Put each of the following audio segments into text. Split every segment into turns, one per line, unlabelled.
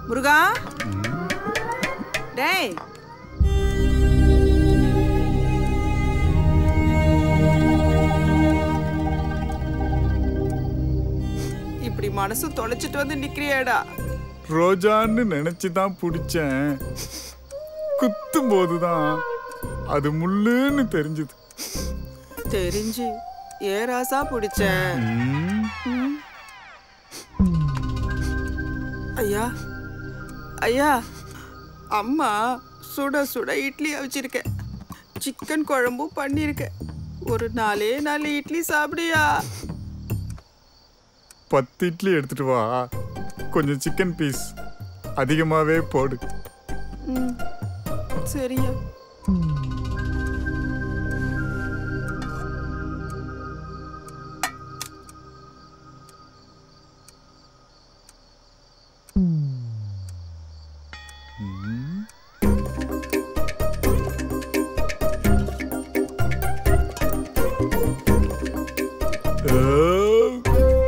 முருகா டேய் இப்படி மனசு தொலைச்சிட்டு வந்து நிக்கிறியாடா
ரோஜான்னு நினைச்சு தான் பிடிச்சேன் குத்தும் போதுதான் அது முள்ளுன்னு தெரிஞ்சது
தெரிஞ்சு ஏராசா பிடிச்ச ம். ஐயா ஐயா அம்மா சுட சுட இட்லி அவிச்சிருக்கேன் சிக்கன் குழம்பும் பண்ணியிருக்கேன் ஒரு நாலே நாலு இட்லி சாப்பிடுயா
பத்து இட்லி எடுத்துட்டு வா கொஞ்சம் சிக்கன் பீஸ் அதிகமாவே போடு
ம் சரியா
ஓ.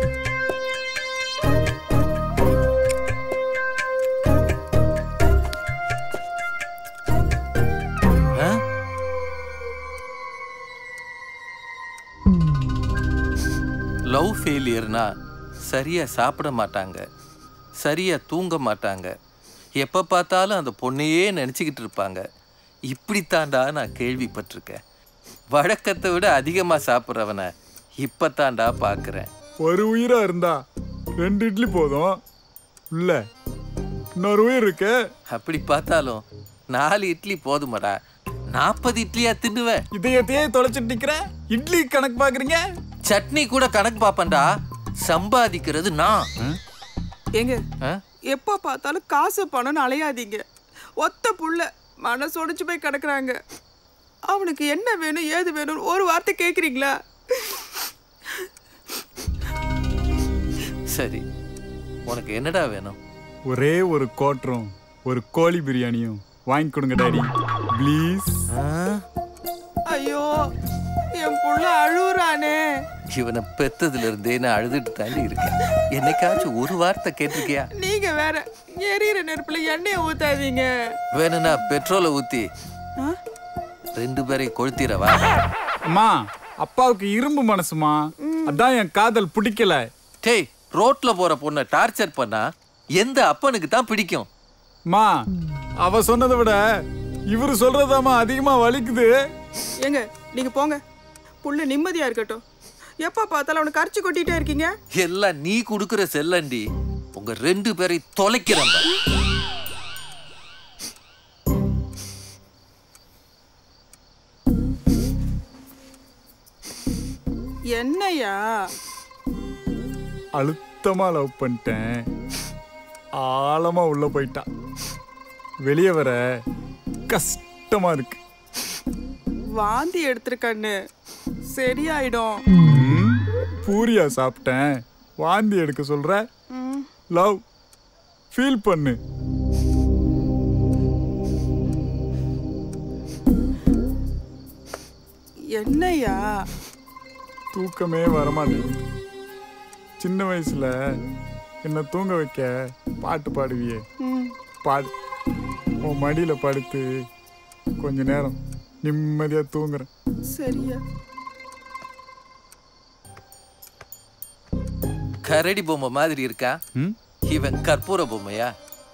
லவ் ஃபெயிலியர்னா சரியா சாப்பிட மாட்டாங்க சரியா தூங்க மாட்டாங்க எப்போ பார்த்தாலும் அந்த பொண்ணையே நினச்சிக்கிட்டு இருப்பாங்க இப்படித்தாண்டா நான் கேள்விப்பட்டிருக்கேன் வழக்கத்தை விட அதிகமாக சாப்பிட்றவனை இப்போத்தாண்டா பார்க்குறேன்
ஒரு உயிரா இருந்தா ரெண்டு இட்லி போதும் இல்ல இன்னொரு உயிர் இருக்கு
அப்படி பார்த்தாலும் நாலு இட்லி போதுமாடா நாற்பது இட்லியா தின்னுவேன்
இதயத்தையே தொலைச்சிட்டு நிக்கிற இட்லி கணக்கு பாக்குறீங்க
சட்னி கூட கணக்கு பார்ப்பேன்டா சம்பாதிக்கிறது நான்
ஏங்க
ஆ?
எப்போ பார்த்தாலும் காசு பணம்னு அலையாதீங்க ஒத்த புள்ள மனசு உடைச்சு போய் கிடக்குறாங்க அவனுக்கு என்ன வேணும் ஏது வேணும்னு ஒரு வார்த்தை கேட்குறீங்களா
சரி உனக்கு என்னடா வேணும்
ஒரே ஒரு கோட்டரும் ஒரு கோழி பிரியாணியும் வாங்கி கொடுங்க டாடி ப்ளீஸ்
ஐயோ என் புள்ள அழுகுறானே
இவனை பெத்ததுல இருந்தே நான் அழுதுட்டு தாண்டி இருக்கேன் என்னைக்காச்சும் ஒரு வார்த்தை கேட்டிருக்கியா
நீங்க வேற எரியிற நெருப்புல எண்ணெயை ஊத்தாதீங்க
வேணும்னா பெட்ரோலை ஊத்தி
ஆ?
ரெண்டு பேரையும் கொளுத்திடவா
அம்மா அப்பாவுக்கு இரும்பு மனசுமா அதான் என் காதல் பிடிக்கல
டேய் ரோட்ல போற பொண்ணை டார்ச்சர் பண்ணா எந்த அப்பனுக்கு தான் பிடிக்கும்
மா அவ சொன்னதை விட இவரு சொல்றதாம்மா அதிகமா வலிக்குது
ஏங்க நீங்க போங்க புள்ள நிம்மதியா இருக்கட்டும் எப்ப பார்த்தாலும் அவனை கரைச்சி கொட்டிட்டே இருக்கீங்க
எல்லாம் நீ கொடுக்குற செல்லண்டி உங்க ரெண்டு பேரை தொலைக்கிறேன் பாரு.
என்னையா
அழுத்தமா லவ் பண்ணிட்டேன் ஆழமா உள்ள போயிட்டா வெளியே வர கஷ்டமா இருக்கு
வாந்தி எடுத்திருக்கண்ணு சரியாயிடும்
ம், பூரியா சாப்பிட்டேன் வாந்தி எடுக்க சொல்ற
ம்.
லவ் ஃபீல் பண்ணு
என்னையா
தூக்கமே வரமாட்டேங்குது சின்ன வயசுல என்ன தூங்க வைக்க பாட்டு பாடுவியே
ம்.
பாடு உன் மடியில படுத்து கொஞ்ச நேரம் நிம்மதியா தூங்குறேன்
சரியா
கரடி பொம்மை மாதிரி இருக்கா
ம்?
இவன் கற்பூர பொம்மையா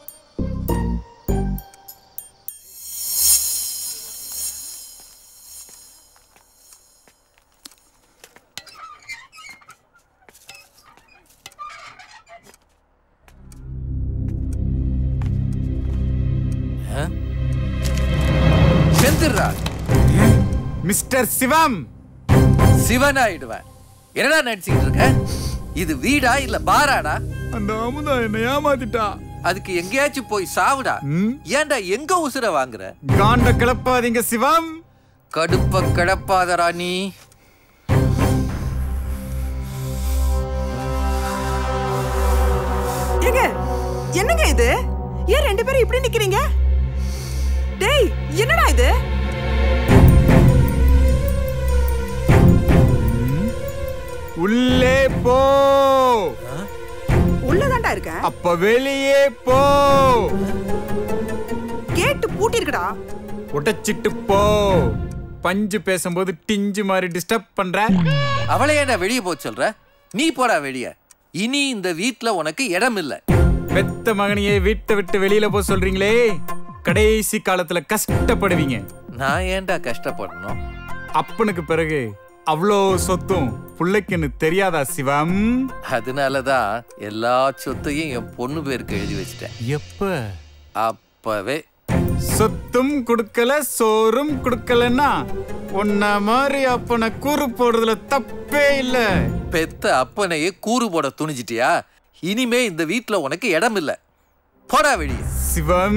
ஆ? செத்துடுறா
மிஸ்டர் சிவம்
சிவன் ஆயிடுவேன் என்னடா நடிச்சுக்கிட்டு இருக்க இது வீடா இல்ல பாராடா
அந்த அமுதா என்னை ஏமாத்திட்டா
அதுக்கு எங்கேயாச்சும் போய் சாவுடா
ம்?
ஏன்டா எங்க உசுர வாங்குற
காண்ட கிளப்பாதீங்க சிவம்
கடுப்ப கிடப்பாதடா நீ
ஏங்க என்னங்க இது ஏன் ரெண்டு பேரும் இப்படி நிக்கிறீங்க டேய் என்னடா இது
உள்ளே போ
உள்ளதாண்டா இருக்கேன்
அப்ப வெளியே போ
கேட்டு பூட்டி இருக்குடா
உடைச்சிட்டு போ பஞ்சு பேசும்போது டிஞ்சு மாதிரி டிஸ்டர்ப் பண்ற
அவளை ஏன்டா வெளியே போக சொல்ற நீ போடா வெளிய இனி இந்த வீட்ல உனக்கு இடம் இல்ல
பெத்த மகனையே வீட்டை விட்டு வெளியில போ சொல்றீங்களே கடைசி காலத்துல கஷ்டப்படுவீங்க
நான் ஏன்டா கஷ்டப்படணும்
அப்பனுக்கு பிறகு அவ்வளோ சொத்தும் புள்ளைக்குன்னு தெரியாதா சிவம்
அதனாலதான் எல்லா சொத்தையும் என் பொண்ணு பேருக்கு எழுதி வச்சிட்டேன்
எப்ப
அப்பவே
சொத்தும் கொடுக்கல சோறும் கொடுக்கலன்னா உன்ன மாதிரி அப்பனை கூறு போடுறதுல தப்பே இல்ல
பெத்த அப்பனையே கூறு போட துணிஞ்சிட்டியா இனிமே இந்த வீட்ல உனக்கு இடம் இல்ல போடா வெளியே
சிவம்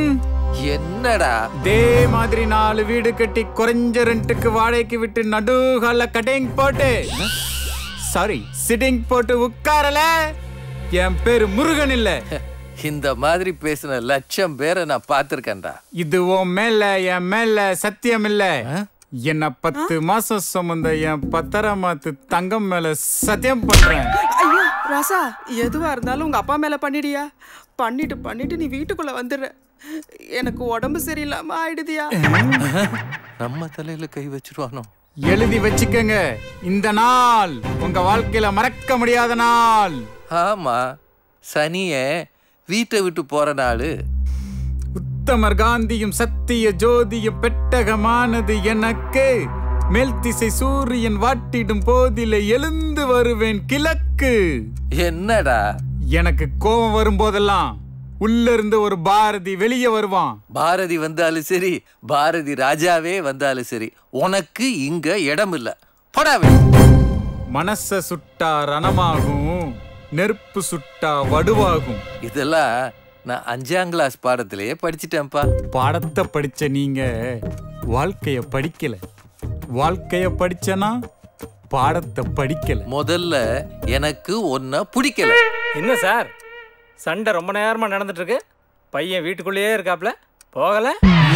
என்னடா
இதே மாதிரி நாலு வீடு கட்டி குறைஞ்ச ரெண்டுக்கு வாடகைக்கு விட்டு நடுகால கட்டிங் போட்டு சாரி சிட்டிங் போட்டு உட்காரல என் பேரு முருகன் இல்ல
இந்த மாதிரி பேசின லட்சம் பேரை நான் பார்த்திருக்கேன்டா
இது உன் மேல என் மேல சத்தியம் இல்ல என்ன பத்து மாசம் சுமந்த என் பத்தரமாத்து தங்கம் மேல சத்தியம் பண்றேன்
ஐயோ ராசா எதுவா இருந்தாலும் உங்க அப்பா மேல பண்ணிடியா பண்ணிட்டு பண்ணிட்டு நீ வீட்டுக்குள்ள வந்துடுற எனக்கு உடம்பு சரியில்லாம ஆயிடுதியா
நம்ம தலையில கை வச்சிருவானோ
எழுதி வச்சுக்கங்க இந்த நாள் உங்க வாழ்க்கையில மறக்க முடியாத நாள்
ஆமா சனிய வீட்டை விட்டு போற நாளு
உத்தமர் காந்தியும் சத்திய ஜோதியும் பெட்டகமானது எனக்கு மேல் திசை சூரியன் வாட்டிடும் போதிலே எழுந்து வருவேன் கிழக்கு
என்னடா
எனக்கு கோபம் வரும்போதெல்லாம் உள்ள இருந்து ஒரு பாரதி வெளியே வருவான்
பாரதி வந்தாலும் சரி பாரதி ராஜாவே வந்தாலும் சரி உனக்கு இங்க இடம் இல்ல போடா வெளிய.
மனச சுட்டா ரணமாகும் நெருப்பு சுட்டா வடுவாகும்
இதெல்லாம் நான் அஞ்சாம் கிளாஸ் பாடத்திலேயே படிச்சிட்டேன்ப்பா
பாடத்தை படிச்ச நீங்க வாழ்க்கைய படிக்கல வாழ்க்கைய படிச்சனா பாடத்தை படிக்கல
முதல்ல எனக்கு ஒன்ன பிடிக்கல
என்ன சார் சண்டை ரொம்ப நேரமா நடந்துட்டு இருக்கு பையன் வீட்டுக்குள்ளேயே இருக்காப்ல போகல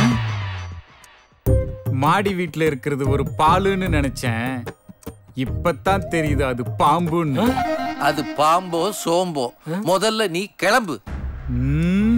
மாடி வீட்ல இருக்கிறது ஒரு பாலுன்னு நினைச்சேன் இப்பதான் தெரியுது அது பாம்புன்னு
அது பாம்போ சோம்போ முதல்ல நீ கிளம்பு
ம்,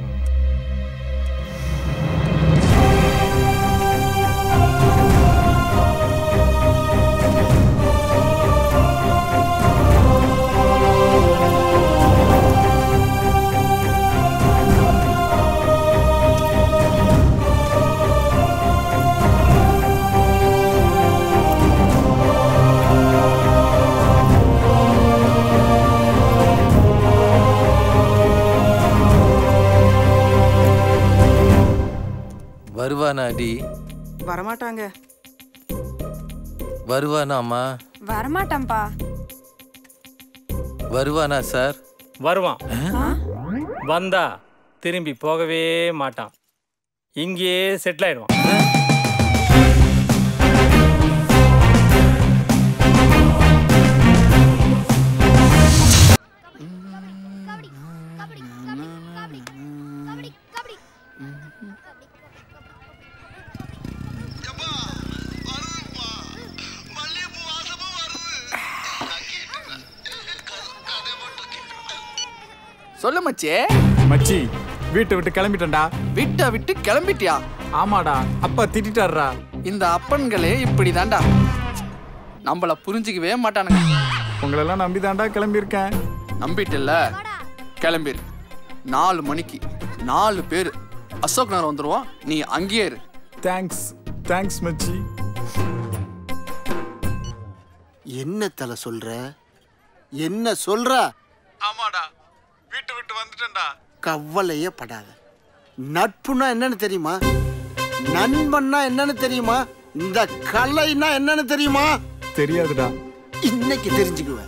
வருவானாடி
வரமாட்டாங்க
வருவானாமா
வரமாட்டேன்ப்பா
வருவானா சார்
வருவான் வந்தா திரும்பி போகவே மாட்டான் இங்கேயே செட்டில் ஆயிடுவான்
சொல்லு மச்சே
மச்சி வீட்டை விட்டு கிளம்பிட்டேன்டா
விட்ட விட்டு கிளம்பிட்டியா
ஆமாடா அப்பா திட்டாடுறா
இந்த அப்பன்களே இப்படிதான்டா நம்மள புரிஞ்சுக்கவே மாட்டானுங்க
உங்களெல்லாம் நம்பி தாண்டா கிளம்பியிருக்கேன்
நம்பிட்டில்ல கிளம்பிரு நாலு மணிக்கு நாலு பேர் அசோக் நகர் வந்துருவோம் நீ அங்கேயே இரு
தேங்க்ஸ் தேங்க்ஸ் மச்சி
என்ன தலை சொல்ற என்ன சொல்ற
ஆமாடா வீட்டை விட்டு வந்துட்டேன்டா
கவலையே படாத நட்புனா என்னன்னு தெரியுமா நண்பன்னா என்னன்னு தெரியுமா இந்த கலைனா என்னன்னு தெரியுமா
தெரியாதுடா
இன்னைக்கு தெரிஞ்சுக்குவேன்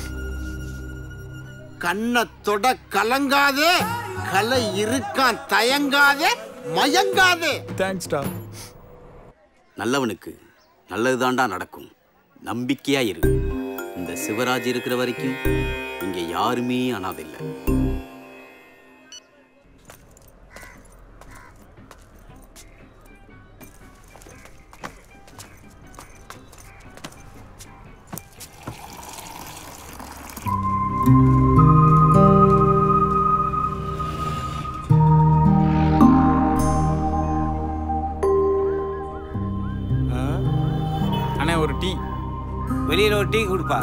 கண்ணை தொட கலங்காதே கலை இருக்கான் தயங்காதே மயங்காதே
தேங்க்ஸ்டா
நல்லவனுக்கு நல்லதுதான்டா நடக்கும் நம்பிக்கையா இரு இந்த சிவராஜ் இருக்கிற வரைக்கும் இங்க யாருமே அனாதில்லை
வெளியில் ஒரு டீ கொடுப்பா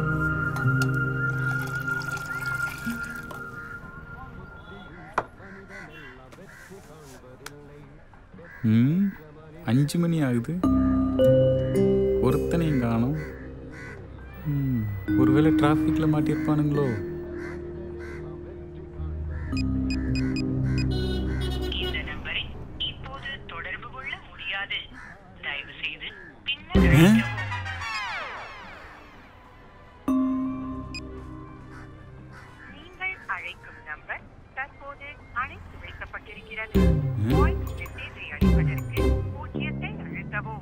ம் அஞ்சு மணி ஆகுது ஒருத்தனையும் காணும் ம், ஒருவேளை டிராஃபிக்கில் மாட்டியிருப்பானுங்களோ
இந்த நம்பரை இப்போது தொடர்பு கொள்ள முடியாது தயவு செய்து
ஆ?
நீங்கள் அழைக்கும் நம்பர் தற்போது அழைத்து வைக்கப்பட்டிருக்கிறது வாய்ஸ் மெசேஜை அளிப்பதற்கு பூஜ்ஜியத்தை அழுத்தவும்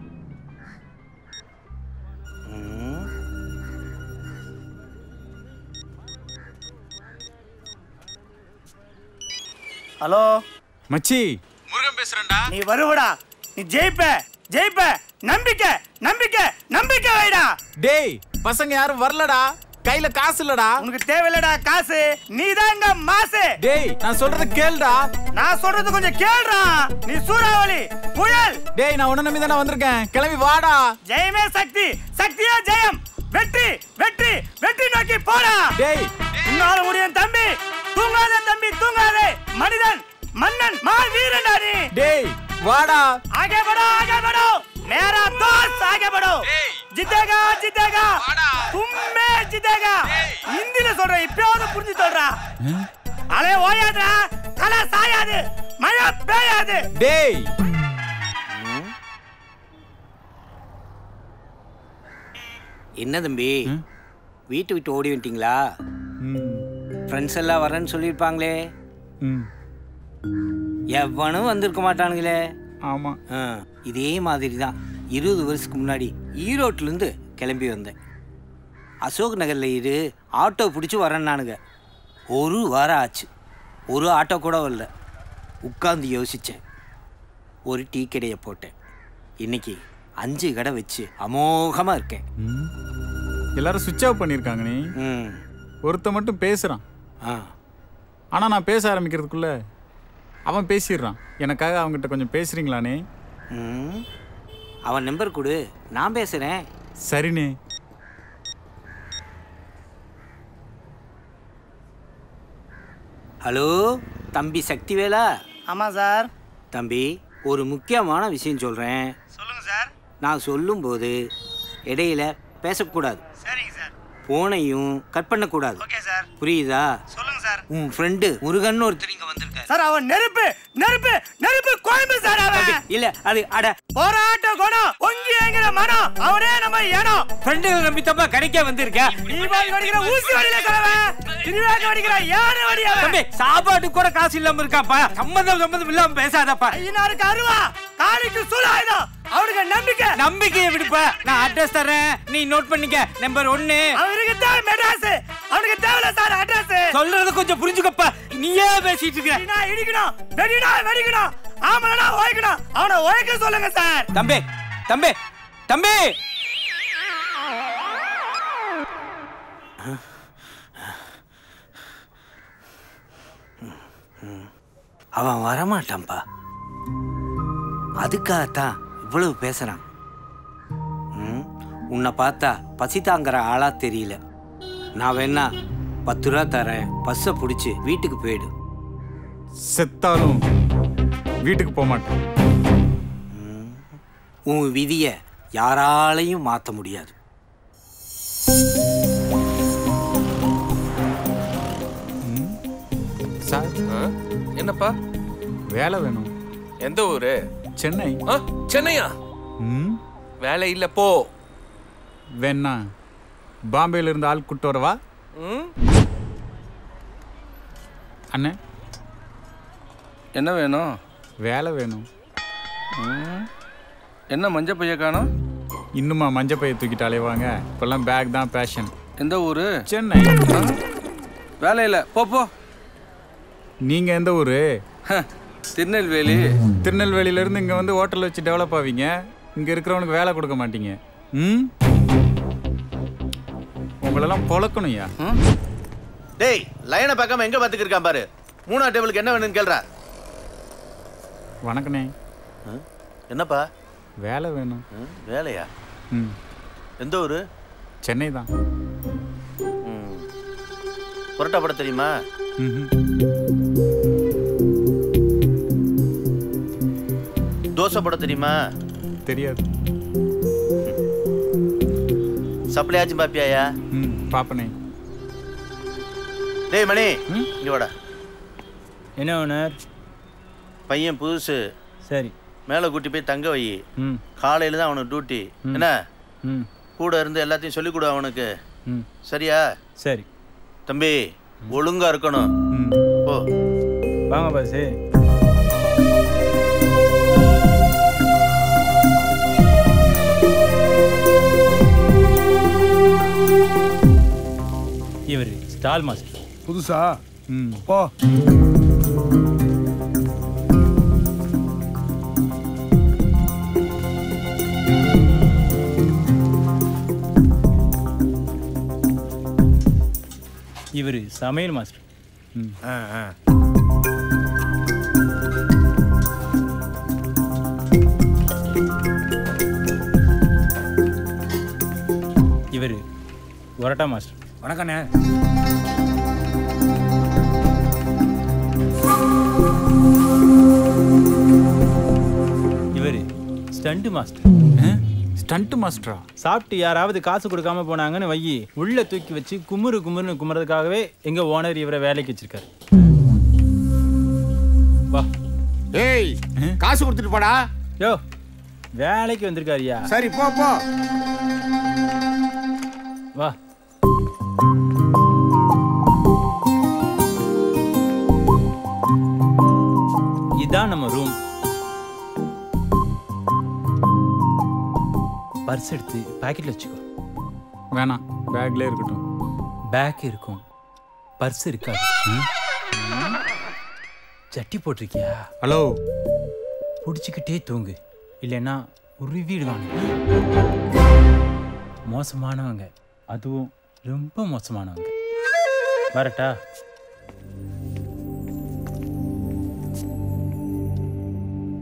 ஹலோ
மச்சி
முருகன் பேசுறேன்டா நீ வருவடா நீ ஜெயிப்ப ஜெயிப்ப நம்பிக்கை நம்பிக்கை நம்பிக்கை வைடா
டேய் பசங்க யாரும் வரலடா கையில காசு இல்லடா
உனக்கு தேவையில்லடா காசு நீ தாங்க மாசு
டேய் நான் சொல்றத கேளுடா
நான் சொல்றது கொஞ்சம் கேளுடா நீ சூறாவளி புயல்
டேய் நான் உன்ன நம்பி தானே வந்திருக்கேன் கிளம்பி வாடா
ஜெயமே சக்தி சக்தியே ஜெயம் வெற்றி வெற்றி வெற்றி நோக்கி போடா
டேய்
உன்னால முடியும் தம்பி தூங்காதே தம்பி தூங்காதே மனிதன் மன்னன் மா வீரன் நீ
டேய் வாடா
आगे बढ़ो आगे बढ़ो मेरा दोस्त आगे बढ़ो जीतेगा जीतेगा तुम में जीतेगा ஹிந்தில சொல்றேன் இப்பயாவது புரிஞ்சு சொல்றா அலே ஓயாதுடா தலை சாயாது மழை பெய்யாது
டேய்
என்ன தம்பி வீட்டு விட்டு ஓடி வந்துட்டீங்களா ஃப்ரெண்ட்ஸ் எல்லாம் வரேன்னு சொல்லியிருப்பாங்களே
ம்
எவனும் வந்திருக்க மாட்டானுங்களே
ஆமா
ஆ, இதே மாதிரி தான் இருபது வருஷத்துக்கு முன்னாடி ஈரோட்லேருந்து கிளம்பி வந்தேன் அசோக் நகரில் இரு ஆட்டோ பிடிச்சி வரேன்னானுங்க ஒரு வாரம் ஆச்சு ஒரு ஆட்டோ கூட வரல உட்காந்து யோசித்தேன் ஒரு டீ கடையை போட்டேன் இன்னைக்கு அஞ்சு கடை வச்சு அமோகமாக இருக்கேன்
ம். எல்லாரும் சுவிட்ச் ஆஃப் பண்ணியிருக்காங்க நீ
ம்
ஒருத்த மட்டும் பேசுறான்
ஆ
ஆனா நான் பேச ஆரம்பிக்கிறதுக்குள்ள அவன் பேசிடுறான் எனக்காக அவன்கிட்ட கொஞ்சம் பேசுறீங்களானே
ம் அவன் நம்பர் கொடு நான் பேசுகிறேன்
சரிண்ணே
ஹலோ தம்பி சக்திவேலா
ஆமா சார்
தம்பி ஒரு முக்கியமான விஷயம் சொல்கிறேன்
சொல்லுங்க சார்
நான் சொல்லும்போது இடையில பேசக்கூடாது
சரிங்க சார்
போனையும் கட் பண்ணக்கூடாது
ஓகே சார்
புரியுதா
சொல்லுங்க சார்
உன் ஃப்ரெண்டு முருகன் ஒருத்தர் இங்க வந்திருக்காரு
சார் அவன் நெருப்பு நெருப்பு நெருப்பு கோயம்பு சார் அவன்
இல்ல அது அட
போராட்ட குணம் பொங்கி ஏங்கிற மனம் அவனே நம்ம இனம்
ஃப்ரெண்டுகள் நம்பி தப்பா கடைக்கே வந்திருக்க
தீபாவளி வடிக்கிற ஊசி வடியில கலவன் திருவிழாக்கு வடிக்கிற யானை வடி அவன்
தம்பி சாப்பாட்டு கூட காசு இல்லாம இருக்காப்பா சம்பந்தம் சம்பந்தம் இல்லாம பேசாதப்பா
ஐயனாருக்கு அருவா காளிக்கு சூலாயுதம் அவனுக்கு நம்பிக்கை
நம்பிக்கையை விடுப்பா நான் அட்ரஸ் தரேன் நீ நோட் பண்ணிக்க நம்பர் ஒன்னு
அவனுக்கு தேவை மெட்ராஸ் அவனுக்கு தேவையில்ல சார் அட்ரஸ்
சொல்றத கொஞ்சம் புரிஞ்சுக்கப்பா நீயே பேசிட்டு இருக்க
வெடினா இடிக்கணும் வெடினா வெடிக்கணும் ஆமலனா ஓய்க்கணும் அவனை ஓய்க்க சொல்லுங்க சார்
தம்பி தம்பி தம்பி அவன் வரமாட்டான்பா அதுக்காகத்தான் இவ்வளவு பேசுறான் ம், உன்னை பார்த்தா பசி தாங்குற ஆளா தெரியல நான் வேணா பத்து ரூபா தரேன் பஸ்ஸை பிடிச்சி வீட்டுக்கு போயிடு
செத்தாலும் வீட்டுக்கு போக மாட்டேன்
உன் விதியை யாராலையும் மாற்ற முடியாது
சார்
என்னப்பா
வேலை வேணும்
எந்த ஊரு
சென்னை
ஆ, சென்னையா
ம்
வேலை இல்ல போ
வேணா பாம்பேல இருந்து ஆள் கூட்டு வரவா
ம்?
அண்ணே
என்ன வேணும்
வேலை வேணும்
என்ன மஞ்ச பைய காணோம்
இன்னுமா மஞ்ச பைய தூக்கிட்டு அலைவாங்க இப்பெல்லாம் பேக் தான் பேஷன்
எந்த ஊரு
சென்னை
வேலை இல்ல போ போ
நீங்க எந்த ஊரு
திருநெல்வேலி
திருநெல்வேலியில இருந்து இங்க வந்து ஹோட்டல் வச்சு டெவலப் ஆவீங்க இங்க இருக்கிறவனுக்கு வேலை கொடுக்க மாட்டீங்க ம் உங்களெல்லாம் பொழக்கணும்யா
டேய் லைனை பார்க்காம எங்க பாத்துக்கு இருக்கான் பாரு மூணா டேபிளுக்கு என்ன வேணும்னு கேள்றா
வணக்கண்ணே
என்னப்பா
வேலை வேணும்
ம், வேலையா
ம்
எந்த ஊரு
சென்னை தான்
புரட்டா படம் தெரியுமா தோசை போட தெரியுமா
தெரியாது
சப்ளையாச்சும் பாப்பியாயா
ம் பாப்பனே
டேய் மணி இங்க வாடா
என்ன ஓனர்
பையன் புதுசு
சரி
மேலே கூட்டி போய் தங்க வை
ம்
காலையில் தான் அவனுக்கு டியூட்டி என்ன
ம்
கூட இருந்து எல்லாத்தையும் சொல்லிக் கொடு அவனுக்கு
ம்
சரியா
சரி
தம்பி ஒழுங்கா இருக்கணும் ஓ
வாங்க பாஸ் இவர் ஸ்டால் மாஸ்டர்
புதுசா
ம்
போ
இவர் சமையல் மாஸ்டர் ம்
ஆ ஆ
இவர் ஒரட்டா மாஸ்டர்
வணக்கண்ணே
இவர் ஸ்டண்ட் மாஸ்டர்
ஸ்டண்ட் மாஸ்டரா
சாப்பிட்டு யாராவது காசு கொடுக்காம போனாங்கன்னு வையி உள்ள தூக்கி வச்சு குமுறு குமுறுன்னு குமுறதுக்காகவே எங்க ஓனர் இவரை வேலைக்கு வச்சிருக்காரு வா
ஏய் காசு கொடுத்துட்டு போடா
யோ வேலைக்கு வந்திருக்காருயா
சரி போ போ
வா இதான் நம்ம ரூம் பர்ஸ் எடுத்து பாக்கெட்ல வச்சுக்கோ
வேணாம் பேக்ல இருக்கட்டும்
பேக் இருக்கும் பர்ஸ் இருக்காது சட்டி போட்டிருக்கியா
ஹலோ
பிடிச்சிக்கிட்டே தூங்கு இல்லைன்னா உருவிடுவாங்க மோசமானவங்க அதுவும் ரொம்ப மோசமானவங்க வரட்டா